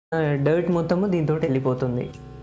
Dirt మొత్తము దీంతో వెళ్ళిపోతుంది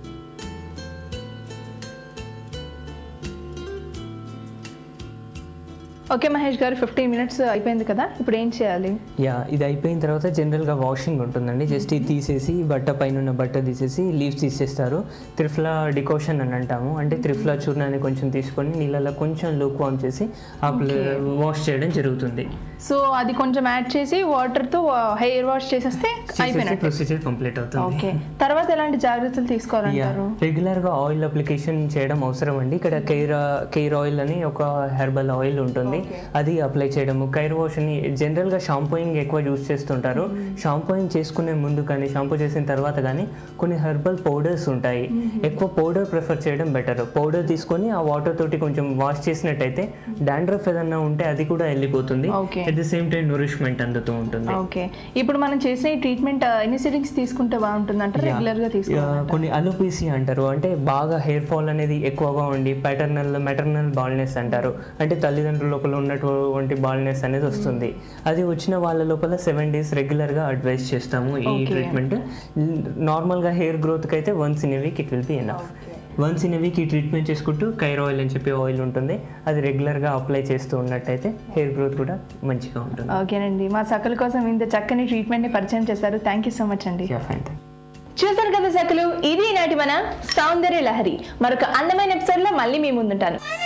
ఓకే మహేష్ గారు ఫిఫ్టీన్ మినిట్స్ అయిపోయింది కదా ఇప్పుడు ఏం చేయాలి యా ఇది అయిపోయిన తర్వాత జనరల్గా వాషింగ్ ఉంటుందండి జస్ట్ ఇది తీసేసి బట్ట పైన ఉన్న బట్ట తీసేసి లీవ్స్ తీసేస్తారు త్రిఫ్లా డికోషన్ అని అంటాము అంటే త్రిఫ్లా చూర్ణాన్ని కొంచెం తీసుకొని నీళ్ళలో కొంచెం లూక్ వామ్ చేసి ఆ వాష్ చేయడం జరుగుతుంది సో అది కొంచెం యాడ్ చేసి వాటర్తో హెయిర్ వాష్ చేసేస్తే అయిపోయినట్టు ప్రొసీజర్ కంప్లీట్ అవుతుంది ఓకే తర్వాత ఎలాంటి జాగ్రత్తలు తీసుకోవాలంటారు రెగ్యులర్ గా ఆయిల్ అప్లికేషన్ చేయడం అవసరం అండి ఇక్కడ కేర్ కేర్ ఆయిల్ అని ఒక హెర్బల్ ఆయిల్ ఉంటుంది అది అప్లై చేయడము కైర్ వాష్ అని జనరల్ గా షాంపూయింగ్ ఎక్కువ యూస్ చేస్తుంటారు షాంపూయింగ్ చేసుకునే ముందు కానీ షాంపూ చేసిన తర్వాత కానీ కొన్ని హెర్బల్ పౌడర్స్ ఉంటాయి ఎక్కువ పౌడర్ ప్రిఫర్ చేయడం బెటర్ పౌడర్ తీసుకొని ఆ వాటర్ తోటి కొంచెం వాష్ చేసినట్టయితే డాండ్రఫ్ ఏదన్నా ఉంటే అది కూడా వెళ్ళిపోతుంది Okay. At the same time nourishment అందుతూ ఉంటుంది ఓకే ఇప్పుడు మనం చేసే ఈ ట్రీట్మెంట్ ఎన్ని సిట్టింగ్స్ తీసుకుంటే బాగుంటుంది అంటే రెగ్యులర్ గా యా, తీసుకోవాలి కొన్ని అలోపీసీ అంటారు అంటే బాగా హెయిర్ ఫాల్ అనేది ఎక్కువగా ఉండి ప్యాటర్నల్ మెటర్నల్ బాల్నెస్ అంటారు అంటే తల్లిదండ్రుల లోపల ఉన్నటువంటి బాల్నెస్ అనేది వస్తుంది అది వచ్చిన వాళ్ళ లోపల సెవెన్ డేస్ రెగ్యులర్గా అడ్వైస్ చేస్తాము ఈ Okay. ట్రీట్మెంట్ నార్మల్గా హెయిర్ గ్రోత్కి అయితే once in a week it will be enough once in a week ఈ ట్రీట్మెంట్ చేసుకుంటూ కైర్ ఆయిల్ అని చెప్పి ఆయిల్ ఉంటుంది అది రెగ్యులర్గా అప్లై చేస్తూ ఉన్నట్టయితే హెయిర్ గ్రోత్ కూడా మంచిగా ఉంటుంది ఓకేనండి మా సకల కోసం ఇంత చక్కని ట్రీట్మెంట్ ని పరిచయం చేశారు థ్యాంక్ యూ సో మచ్ అండి యా ఫైన్ చూసారు కదా సకలు ఇది నాటి మన సౌందర్య లహరి మరొక అందమైన ఎపిసోడ్ లో మళ్ళీ మీ ముందుంటాను